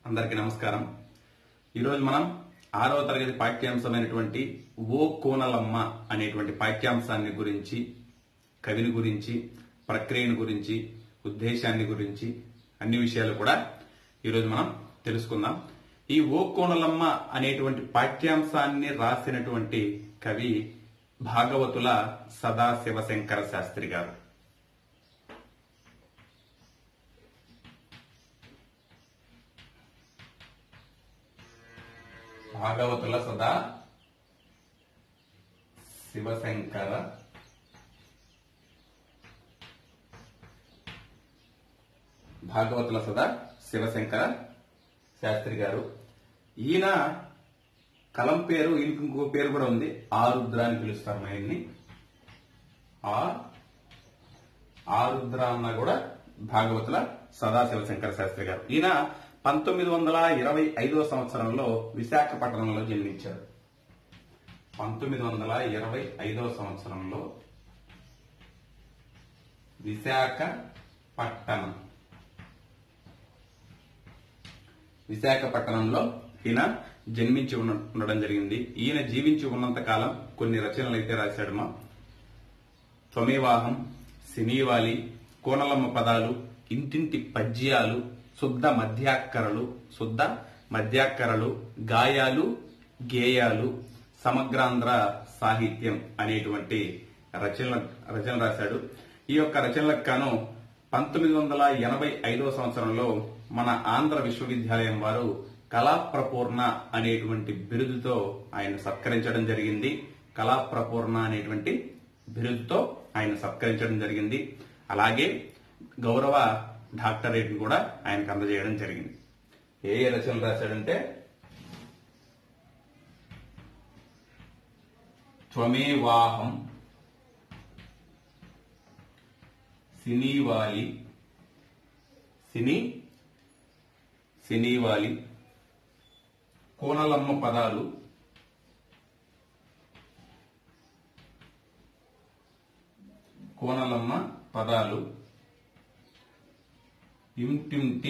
అందరికీ నమస్కారం ఈరోజు మనం ఆరవ తరగతి పాఠ్యాంశమైనటువంటి ఓ కోనలమ్మ అనేటువంటి పాఠ్యాంశాన్ని గురించి కవిని గురించి ప్రక్రియను గురించి ఉద్దేశాన్ని గురించి అన్ని విషయాలు కూడా ఈరోజు మనం తెలుసుకుందాం ఈ ఓ కోనలమ్మ అనేటువంటి పాఠ్యాంశాన్ని రాసినటువంటి కవి భాగవతుల సదాశివశంకర శాస్త్రి గారు భాగవతుల సదా శివశంకర భాగవతుల సదా శివశంకర శాస్త్రి గారు ఈయన కలం పేరు ఈయనకి ఇంకో పేరు కూడా ఉంది ఆరుద్ర అని పిలుస్తారు మా ఆయన్ని ఆ ఆరుద్ర అన్న కూడా భాగవతుల సదాశివశంకర శాస్త్రి గారు ఈయన పంతొమ్మిది వందల ఇరవై ఐదవ సంవత్సరంలో విశాఖపట్నంలో జన్మించారు పంతొమ్మిది వందల ఇరవై ఐదవ సంవత్సరంలో విశాఖపట్నం విశాఖపట్నంలో ఈయన జన్మించి ఉన్న- ఉండడం జరిగింది ఈయన జీవించి ఉన్నంత కాలం కొన్ని రచనలు అయితే రాశాడు మా త్వమేవాహం సినీవాలి కోనలమ్మ పదాలు ఇంటింటి పద్యాలు శుద్ధ మధ్యాక్కరలు శుద్ధ మధ్యాక్కరలు గాయాలు గేయాలు సమగ్రాంధ్ర సాహిత్యం అనేటువంటి రచన రచన రాశాడు ఈ యొక్క రచనలకు గాను పంతొమ్మిది వందల ఎనభై ఐదవ సంవత్సరంలో మన ఆంధ్ర విశ్వవిద్యాలయం వారు కళాప్రపూర్ణ అనేటువంటి బిరుదుతో ఆయన సత్కరించడం జరిగింది కళాప్రపూర్ణ అనేటువంటి బిరుదుతో ఆయన సత్కరించడం జరిగింది అలాగే గౌరవ డాక్టరేట్ కూడా ఆయనకు అందజేయడం జరిగింది ఏ ఏ రచనలు రాశాడంటే త్వమేవాహం సినీవాలి సినీ సినీవాలి కోనలమ్మ పదాలు కోనలమ్మ పదాలు ఇంటింటి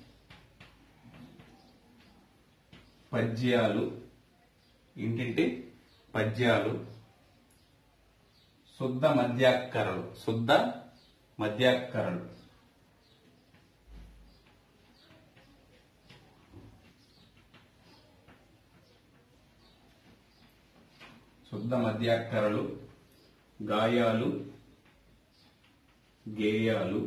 పద్యాలు ఇంటింటి పద్యాలు శుద్ధ మధ్యాక్కరలు శుద్ధ మధ్యాక్కరలు శుద్ధ మధ్యాక్కరలు గాయాలు గేయాలు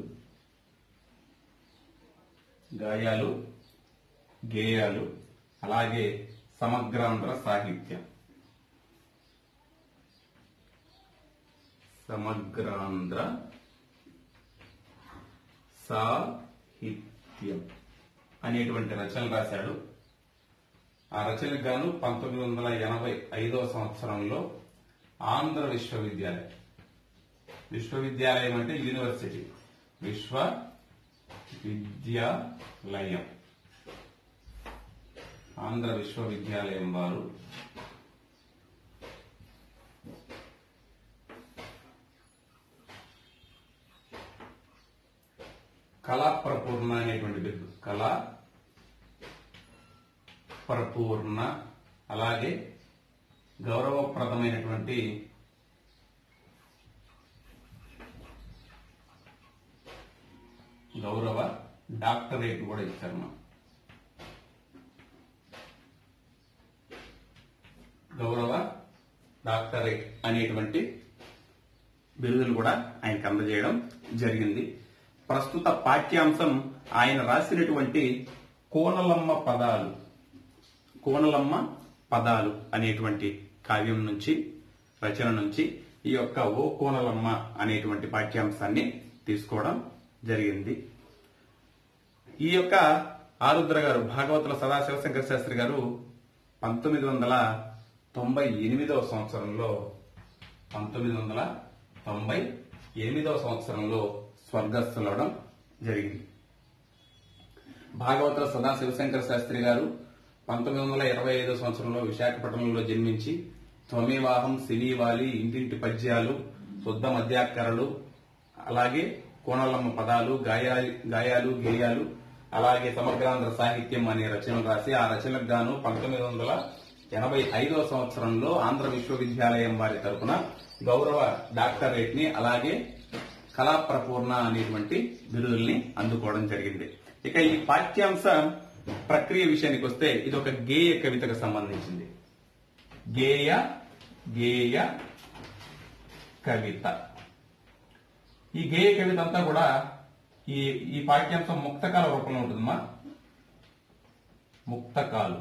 గాయాలు గేయాలు అలాగే సమగ్రాంధ్ర సాహిత్యం సమగ్రాంధ్ర సాహిత్యం అనేటువంటి రచనలు రాశాడు ఆ రచనకు గాను పంతొమ్మిది వందల ఎనభై ఐదవ సంవత్సరంలో ఆంధ్ర విశ్వవిద్యాలయం విశ్వవిద్యాలయం అంటే యూనివర్సిటీ విశ్వ విద్యాలయం ఆంధ్ర విశ్వవిద్యాలయం వారు కళా ప్రపూర్ణ అనేటువంటి బిరుదు కళా ప్రపూర్ణ అలాగే గౌరవప్రదమైనటువంటి గౌరవ డాక్టరేట్ కూడా ఇచ్చారు మనం గౌరవ డాక్టరేట్ అనేటువంటి బిరుదులు కూడా ఆయనకు అందజేయడం జరిగింది ప్రస్తుత పాఠ్యాంశం ఆయన రాసినటువంటి కోనలమ్మ పదాలు కోనలమ్మ పదాలు అనేటువంటి కావ్యం నుంచి రచన నుంచి ఈ యొక్క ఓ కోనలమ్మ అనేటువంటి పాఠ్యాంశాన్ని తీసుకోవడం జరిగింది ఈ యొక్క ఆరుద్ర గారు భాగవతుల సదాశివశంకర శాస్త్రి గారు పంతొమ్మిది వందల తొంభై ఎనిమిదవ సంవత్సరంలో పంతొమ్మిది వందల తొంభై ఎనిమిదవ సంవత్సరంలో స్వర్గస్థులవడం జరిగింది భాగవతుల సదా శివశంకర శాస్త్రి గారు పంతొమ్మిది వందల ఇరవై ఐదో సంవత్సరంలో విశాఖపట్నంలో జన్మించి త్వమేవాహం సినీవాలి ఇంటింటి పద్యాలు శుద్ధ మధ్యాక్కరలు అలాగే కోణలమ్మ పదాలు గాయాలు గాయాలు గేయాలు అలాగే సమగ్రాంధ్ర సాహిత్యం అనే రచనలు రాసి ఆ రచనలకు గాను పంతొమ్మిది వందల ఎనభై ఐదవ సంవత్సరంలో ఆంధ్ర విశ్వవిద్యాలయం వారి తరపున గౌరవ డాక్టరేట్ ని అలాగే కళా ప్రపూర్ణ అనేటువంటి బిరుదుల్ని అందుకోవడం జరిగింది ఇక ఈ పాఠ్యాంశ ప్రక్రియ విషయానికి వస్తే ఇది ఒక గేయ కవితకు సంబంధించింది గేయ గేయ కవిత ఈ గేయ కవిత అంతా కూడా ఈ ఈ పాఠ్యాంశం ముక్తకాల రూపంలో ఉంటుందమ్మా ముక్తకాలు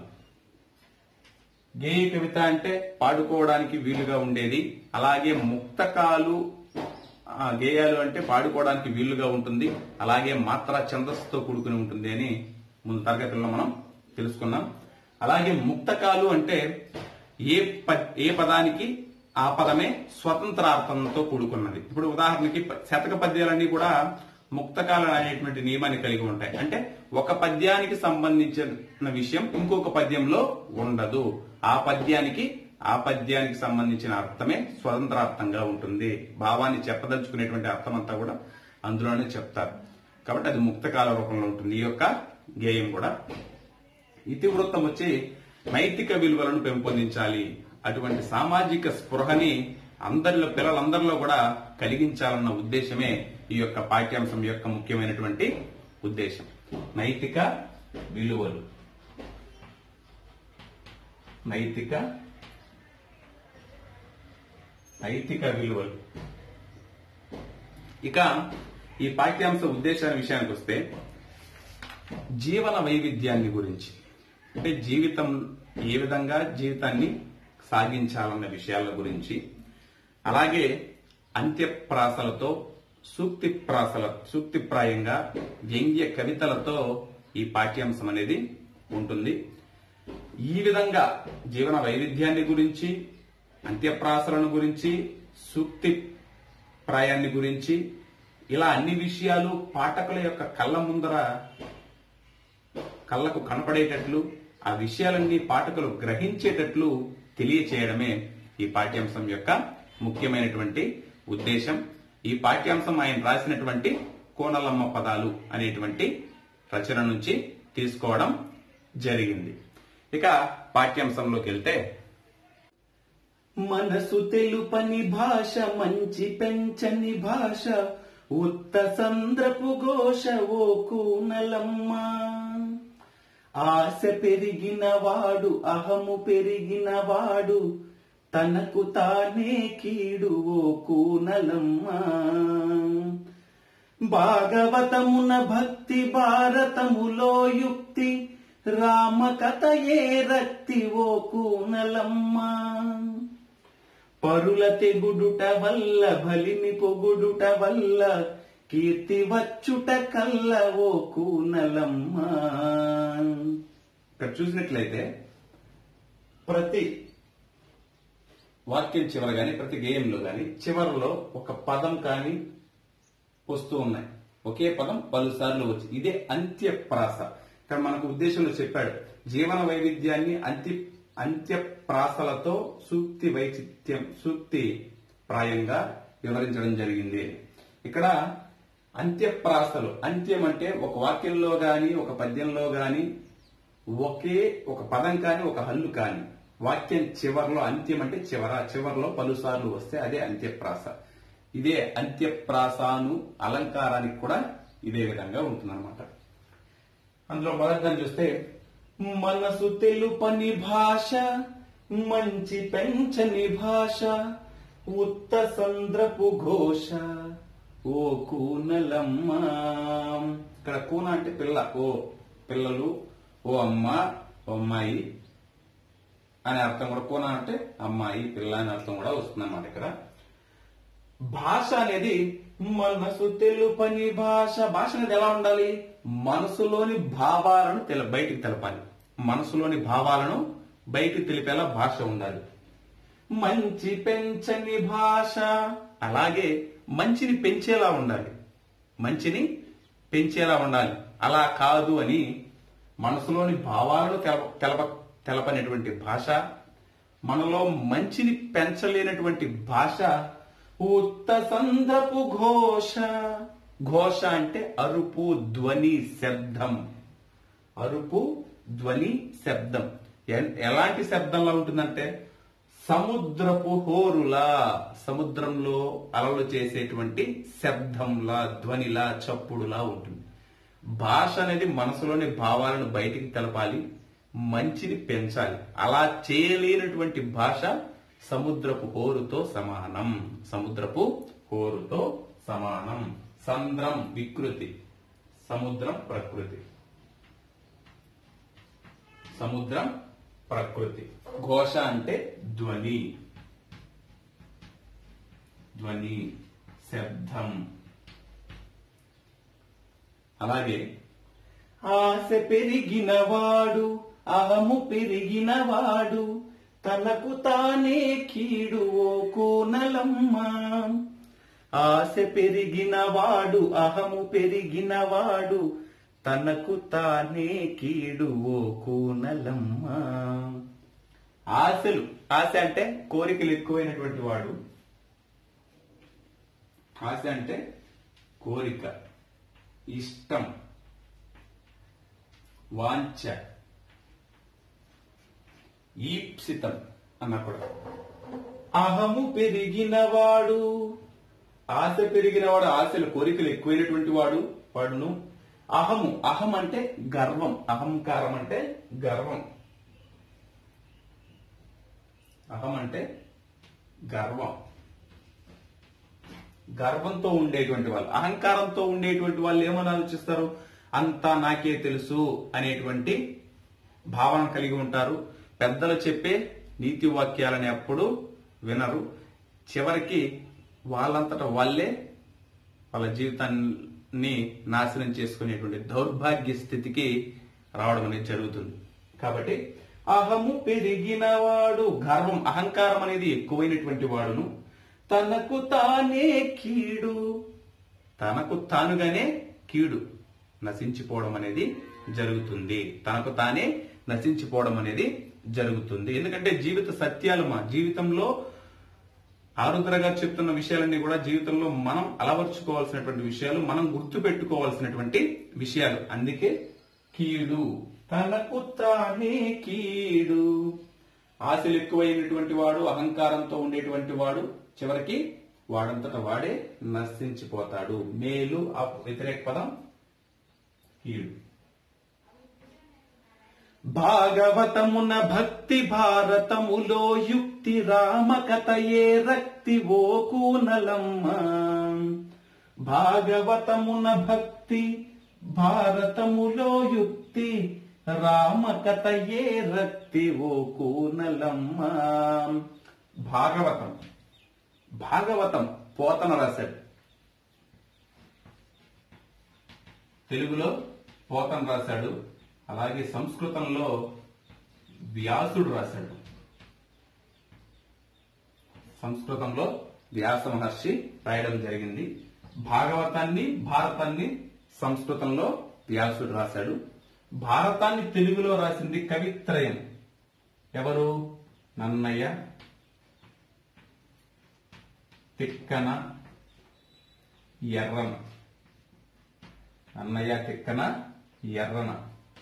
గేయ కవిత అంటే పాడుకోవడానికి వీలుగా ఉండేది అలాగే ముక్తకాలు ఆ, గేయాలు అంటే పాడుకోవడానికి వీలుగా ఉంటుంది అలాగే మాత్ర ఛందస్సుతో కూడుకుని ఉంటుంది అని ముందు తరగతుల్లో మనం తెలుసుకున్నాం అలాగే ముక్తకాలు అంటే ఏ ప- ఏ పదానికి ఆ పదమే స్వతంత్రార్థంతో కూడుకున్నది ఇప్పుడు ఉదాహరణకి ప- శతక పద్యాలన్నీ కూడా ముక్తకాలు అనేటువంటి నియమాన్ని కలిగి ఉంటాయి అంటే ఒక పద్యానికి సంబంధించిన విషయం ఇంకొక పద్యంలో ఉండదు ఆ పద్యానికి ఆ పద్యానికి సంబంధించిన అర్థమే స్వతంత్రార్థంగా ఉంటుంది భావాన్ని చెప్పదలుచుకునేటువంటి అర్థం అంతా కూడా అందులోనే చెప్తారు కాబట్టి అది ముక్తకాల రూపంలో ఉంటుంది ఈ యొక్క గేయం కూడా ఇతివృత్తం వచ్చి నైతిక విలువలను పెంపొందించాలి అటువంటి సామాజిక స్పృహని అందరిలో పిల్లలందరిలో కూడా కలిగించాలన్న ఉద్దేశమే ఈ యొక్క పాఠ్యాంశం యొక్క ముఖ్యమైనటువంటి ఉద్దేశం నైతిక విలువలు నైతిక నైతిక విలువలు ఇక ఈ పాఠ్యాంశ ఉద్దేశాల విషయానికి వస్తే జీవన వైవిధ్యాన్ని గురించి అంటే జీవితం ఏ విధంగా జీవితాన్ని సాగించాలన్న విషయాల గురించి అలాగే అంత్యప్రాసలతో సూక్తి ప్రాసల సూక్తిప్రాయంగా వ్యంగ్య కవితలతో ఈ పాఠ్యాంశం అనేది ఉంటుంది ఈ విధంగా జీవన వైవిధ్యాన్ని గురించి అంత్యప్రాసలను గురించి సూక్తి ప్రాయాన్ని గురించి ఇలా అన్ని విషయాలు పాఠకుల యొక్క కళ్ళ ముందర కళ్ళకు కనపడేటట్లు ఆ విషయాలన్నీ పాఠకులు గ్రహించేటట్లు తెలియచేయడమే ఈ పాఠ్యాంశం యొక్క ముఖ్యమైనటువంటి ఉద్దేశం ఈ పాఠ్యాంశం ఆయన రాసినటువంటి కోనలమ్మ పదాలు అనేటువంటి రచన నుంచి తీసుకోవడం జరిగింది ఇక పాఠ్యాంశంలోకి వెళ్తే మనసు తెలుపని భాష మంచి పెంచని భాష ఉత్త సంద్రపు ఘోష ఓ కూనలమ్మ ఆశ పెరిగిన వాడు అహము పెరిగిన వాడు తనకు తానే కీడు ఓ కూనలమ్మ భాగవతమున భక్తి భారతములో యుక్తి రామకథయే రక్తి ఓ కూనలమ్మ పరుల తెగుడుట వల్ల బలిమి పొగుడుట వల్ల కీర్తి వచ్చుట కల్ల ఓ కూనలమ్మ ఇక్కడ చూసినట్లయితే ప్రతి వాక్యం చివర గాని ప్రతి గేయంలో గాని చివరలో ఒక పదం కానీ వస్తూ ఉన్నాయి ఒకే పదం పలుసార్లు వచ్చి ఇదే అంత్యప్రాస ఇక్కడ మనకు ఉద్దేశంలో చెప్పాడు జీవన వైవిధ్యాన్ని అంత్య అంత్యప్రాసలతో సూక్తి వైచిత్యం సూక్తి ప్రాయంగా వివరించడం జరిగింది ఇక్కడ అంత్యప్రాసలు అంత్యం అంటే ఒక వాక్యంలో గాని ఒక పద్యంలో గాని ఒకే ఒక పదం కాని ఒక హల్లు కాని వాక్యం చివర్లో అంత్యం అంటే చివర చివర్లో పలుసార్లు వస్తే అదే అంత్యప్రాస ఇదే అంత్యప్రాసాను అలంకారానికి కూడా ఇదే విధంగా ఉంటుందన్నమాట అందులో మొదటిగా చూస్తే మనసు తెలుపని భాష మంచి పెంచని భాష ఉత్త సంద్రపు ఘోష ఓ కూనలమ్మ ఇక్కడ కూన అంటే పిల్ల ఓ పిల్లలు ఓ అమ్మ ఓ అమ్మాయి అనే అర్థం కూడా కూన అంటే అమ్మాయి పిల్ల అనే అర్థం కూడా వస్తుంది అన్నమాట ఇక్కడ భాష అనేది మనసు తెలుపని భాష భాష అనేది ఎలా ఉండాలి మనసులోని భావాలను తెల బయటికి తెలపాలి మనసులోని భావాలను బయటికి తెలిపేలా భాష ఉండాలి మంచి పెంచని భాష అలాగే మంచిని పెంచేలా ఉండాలి మంచిని పెంచేలా ఉండాలి అలా కాదు అని మనసులోని భావాలను తెలప తెలప తెలపనటువంటి భాష మనలో మంచిని పెంచలేనటువంటి భాష ఉత్త సంద్రపు ఘోష ఘోష అంటే అరుపు ధ్వని శబ్దం అరుపు ధ్వని శబ్దం ఎన్- ఎలాంటి శబ్దంలా ఉంటుందంటే సముద్రపు హోరులా సముద్రంలో అలలు చేసేటువంటి శబ్దంలా ధ్వనిలా చప్పుడులా ఉంటుంది భాష అనేది మనసులోని భావాలను బయటికి తెలపాలి మంచిని పెంచాలి అలా చేయలేనటువంటి భాష సముద్రపు హోరుతో సమానం సముద్రపు హోరుతో సమానం సంద్రం వికృతి సముద్రం ప్రకృతి సముద్రం ప్రకృతి ఘోష అంటే ధ్వని ధ్వని శబ్దం అలాగే ఆశ పెరిగినవాడు అహము పెరిగినవాడు తనకు తానే కీడు ఓ కోనలమ్మ ఆశ పెరిగినవాడు అహము పెరిగినవాడు తనకు తానే కీడు ఓ కోనలమ్మ ఆశలు ఆశ అంటే కోరికలు ఎక్కువైనటువంటి వాడు ఆశ అంటే కోరిక ఇష్టం వాంఛ ఈప్సితం అన్న కూడా అహము పెరిగినవాడు ఆశ పెరిగిన వాడు ఆశలు కోరికలు ఎక్కువైనటువంటి వాడు వాడును అహము అహం అంటే గర్వం అహంకారం అంటే గర్వం అహం అంటే గర్వం గర్వంతో ఉండేటువంటి వాళ్ళు అహంకారంతో ఉండేటువంటి వాళ్ళు ఏమని ఆలోచిస్తారు అంతా నాకే తెలుసు అనేటువంటి భావన కలిగి ఉంటారు పెద్దలు చెప్పే నీతి వాక్యాలని అప్పుడు వినరు చివరికి వాళ్ళంతట వాళ్ళే వాళ్ళ జీవితాన్ని నాశనం చేసుకునేటువంటి దౌర్భాగ్య స్థితికి రావడం అనేది జరుగుతుంది కాబట్టి అహము పెరిగినవాడు గర్వం అహంకారం అనేది ఎక్కువైనటువంటి వాడును తనకు తానే కీడు తనకు తానుగానే కీడు నశించిపోవడం అనేది జరుగుతుంది తనకు తానే నశించిపోవడం అనేది జరుగుతుంది ఎందుకంటే జీవిత సత్యాలు మా జీవితంలో ఆరుద్ర గారు చెప్తున్న విషయాలన్నీ కూడా జీవితంలో మనం అలవర్చుకోవాల్సినటువంటి విషయాలు మనం గుర్తు పెట్టుకోవాల్సినటువంటి విషయాలు అందుకే కీడు తనకు తానే కీడు ఆశలు ఎక్కువైనటువంటి వాడు అహంకారంతో ఉండేటువంటి వాడు చివరికి వాడంతట వాడే నశించిపోతాడు మేలు ఆ వ్యతిరేక పదం కీడు భాగవతమున భక్తి భారతములో యుక్తి రామకథయే రక్తి ఓ కూనలమ్మ భాగవతమున భక్తి భారతములో యుక్తి రామకథయే రక్తి ఓ కూనలమ్మ భాగవతం భాగవతం పోతన రాశాడు తెలుగులో పోతన రాశాడు అలాగే సంస్కృతంలో వ్యాసుడు రాశాడు సంస్కృతంలో వ్యాస మహర్షి రాయడం జరిగింది భాగవతాన్ని భారతాన్ని సంస్కృతంలో వ్యాసుడు రాశాడు భారతాన్ని తెలుగులో రాసింది కవిత్రయం ఎవరు నన్నయ్య తిక్కన ఎర్రన అన్నయ్య తిక్కన ఎర్రన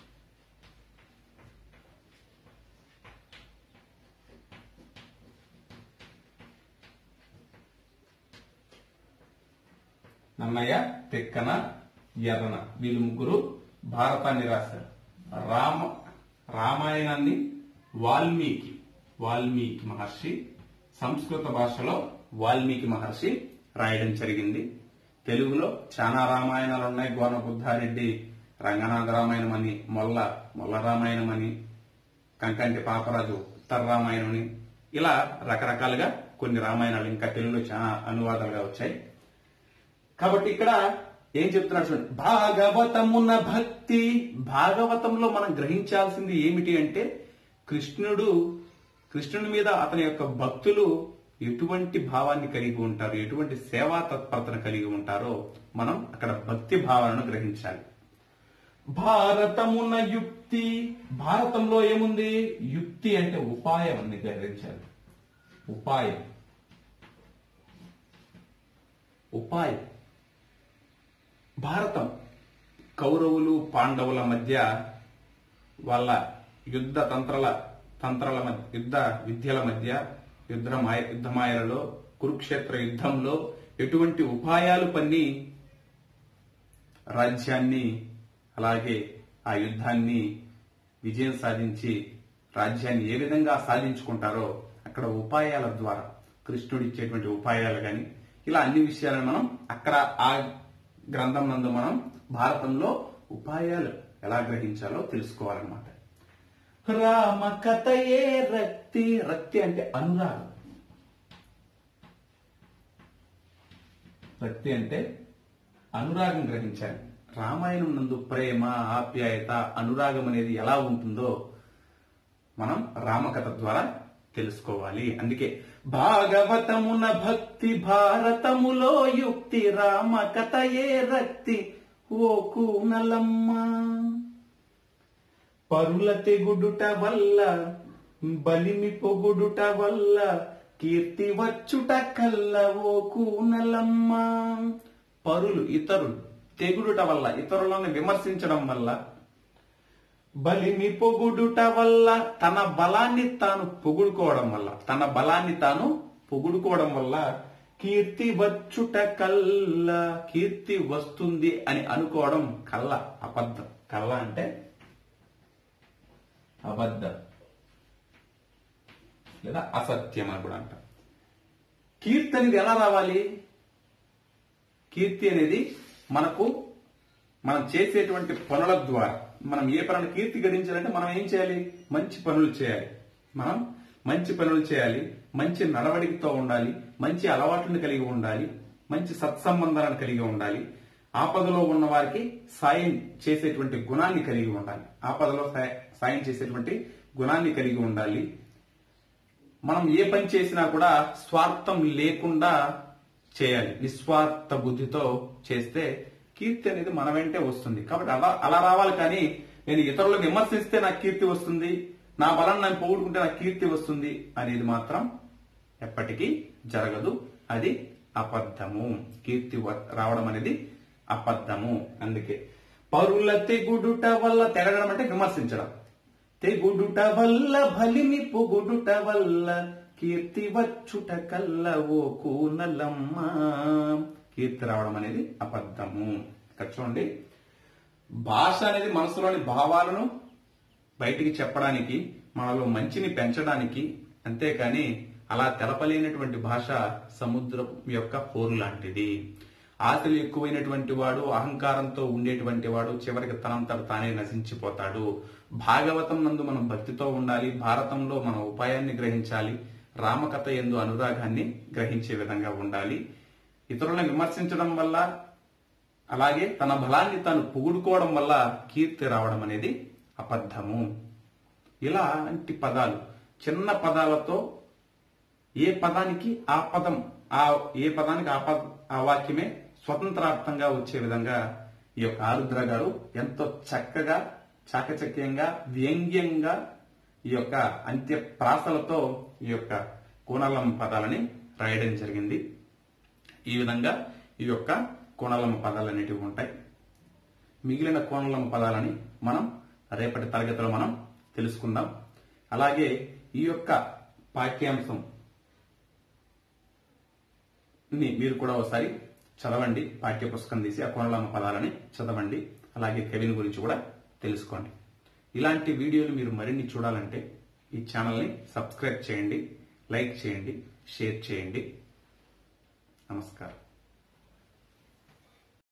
నన్నయ్య తిక్కన ఎర్రన వీళ్ళు ముగ్గురు భారతాన్ని రాశారు రామ రామాయణాన్ని వాల్మీకి వాల్మీకి మహర్షి సంస్కృత భాషలో వాల్మీకి మహర్షి రాయడం జరిగింది తెలుగులో చాలా రామాయణాలు ఉన్నాయి గోన బుద్ధారెడ్డి రంగనాథ రామాయణం అని మొల్ల మొల్ల రామాయణం అని కంకంటి పాపరాజు ఉత్తర రామాయణం అని ఇలా రకరకాలుగా కొన్ని రామాయణాలు ఇంకా తెలుగులో చాలా అనువాదాలుగా వచ్చాయి కాబట్టి ఇక్కడ ఏం చెప్తున్నాడు చూడండి భాగవతమున భక్తి భాగవతంలో మనం గ్రహించాల్సింది ఏమిటి అంటే కృష్ణుడు కృష్ణుని మీద అతని యొక్క భక్తులు ఎటువంటి భావాన్ని కలిగి ఉంటారు ఎటువంటి సేవా తత్పరతను కలిగి ఉంటారో మనం అక్కడ భక్తి భావనను గ్రహించాలి భారతమున యుక్తి భారతంలో ఏముంది యుక్తి అంటే ఉపాయం అని గ్రహించాలి ఉపాయం ఉపాయం భారతం కౌరవులు పాండవుల మధ్య వాళ్ళ యుద్ధ తంత్రాల తంత్రాల మధ్య యుద్ధ విద్యల మధ్య యుద్ధ మాయ యుద్ధమాయలలో కురుక్షేత్ర యుద్ధంలో ఎటువంటి ఉపాయాలు పన్ని రాజ్యాన్ని అలాగే ఆ యుద్ధాన్ని విజయం సాధించి రాజ్యాన్ని ఏ విధంగా సాధించుకుంటారో అక్కడ ఉపాయాల ద్వారా కృష్ణుడు ఇచ్చేటువంటి ఉపాయాలు గాని ఇలా అన్ని విషయాలను మనం అక్కడ ఆ గ్రంథం నందు మనం భారతంలో ఉపాయాలు ఎలా గ్రహించాలో తెలుసుకోవాలన్నమాట రామ కథయే రక్తి రక్తి అంటే అనురాగం రక్తి అంటే అనురాగం గ్రహించాలి రామాయణం నందు ప్రేమ ఆప్యాయత అనురాగం అనేది ఎలా ఉంటుందో మనం రామకథ ద్వారా తెలుసుకోవాలి అందుకే భాగవతమున భక్తి భారతములో యుక్తి రామకథయే రక్తి ఓ కూనలమ్మ పరుల తెగుడుట వల్ల బలిమి పొగుడుట వల్ల కీర్తి వచ్చుట కల్ల ఓ కూనలమ్మ పరులు ఇతరులు తెగుడుట వల్ల ఇతరులను విమర్శించడం వల్ల బలిమి పొగుడుట వల్ల తన బలాన్ని తాను పొగుడుకోవడం వల్ల తన బలాన్ని తాను పొగుడుకోవడం వల్ల కీర్తి వచ్చుట కల్ల కీర్తి వస్తుంది అని అనుకోవడం కల్ల అబద్ధం కల్ల అంటే అబద్ధం లేదా అసత్యం అని కూడా అంటాం కీర్తి అనేది ఎలా రావాలి కీర్తి అనేది మనకు మనం చేసేటువంటి పనుల ద్వారా మనం ఏ పనులు కీర్తి గడించాలంటే మనం ఏం చేయాలి మంచి పనులు చేయాలి మనం మంచి పనులు చేయాలి మంచి నడవడికతో ఉండాలి మంచి అలవాట్లను కలిగి ఉండాలి మంచి సత్సంబంధాలను కలిగి ఉండాలి ఆపదలో ఉన్న వారికి సాయం చేసేటువంటి గుణాన్ని కలిగి ఉండాలి ఆపదలో సాయ- సాయం చేసేటువంటి గుణాన్ని కలిగి ఉండాలి మనం ఏ పని చేసినా కూడా స్వార్థం లేకుండా చేయాలి నిస్వార్థ బుద్ధితో చేస్తే కీర్తి అనేది మన వెంటే వస్తుంది కాబట్టి అలా అలా రావాలి కానీ నేను ఇతరులను విమర్శిస్తే నాకు కీర్తి వస్తుంది నా బలం నేను పోగొట్టుకుంటే నాకు కీర్తి వస్తుంది అనేది మాత్రం ఎప్పటికీ జరగదు అది అబద్ధము కీర్తి వ- రావడం అనేది అబద్ధము అందుకే పరుల తెగుడుట వల్ల తెగడం అంటే విమర్శించడం తెగుడుట వల్ల బలిమి పొగుడుట వల్ల కీర్తి వచ్చుట కల్ల ఓ కూనలమ్మ కీర్తి రావడం అనేది అబద్ధము ఇక్కడ చూడండి భాష అనేది మనసులోని భావాలను బయటికి చెప్పడానికి మనలో మంచిని పెంచడానికి అంతేకాని అలా తెలపలేనటువంటి భాష సముద్రం యొక్క పోరు లాంటిది ఆశలు ఎక్కువైనటువంటి వాడు అహంకారంతో ఉండేటువంటి వాడు చివరికి తనంతట తానే నశించిపోతాడు భాగవతం నందు మనం భక్తితో ఉండాలి భారతంలో మన ఉపాయాన్ని గ్రహించాలి రామకథ ఎందు అనురాగాన్ని గ్రహించే విధంగా ఉండాలి ఇతరులను విమర్శించడం వల్ల అలాగే తన బలాన్ని తాను పొగుడుకోవడం వల్ల కీర్తి రావడం అనేది అబద్ధము ఇలాంటి పదాలు చిన్న పదాలతో ఏ పదానికి ఆ పదం ఆ ఏ పదానికి ఆ పద ఆ వాక్యమే స్వతంత్రార్థంగా వచ్చే విధంగా ఈ యొక్క ఆరుద్ర గారు ఎంతో చక్కగా చాకచక్యంగా వ్యంగ్యంగా ఈ యొక్క అంత్య ప్రాసలతో ఈ యొక్క కోణాలం పదాలని రాయడం జరిగింది ఈ విధంగా ఈ యొక్క కోణాలమ్మ పదాలు అనేటివి ఉంటాయి మిగిలిన కోణాలమ్మ పదాలని మనం రేపటి తరగతిలో మనం తెలుసుకుందాం అలాగే ఈ యొక్క పాఠ్యాంశం ని మీరు కూడా ఒకసారి చదవండి పాఠ్య పుస్తకం తీసి ఆ కోణలమ్మ పదాలని చదవండి అలాగే కవిని గురించి కూడా తెలుసుకోండి ఇలాంటి వీడియోలు మీరు మరిన్ని చూడాలంటే ఈ ఛానల్ని సబ్స్క్రైబ్ చేయండి లైక్ చేయండి షేర్ చేయండి నమస్కారం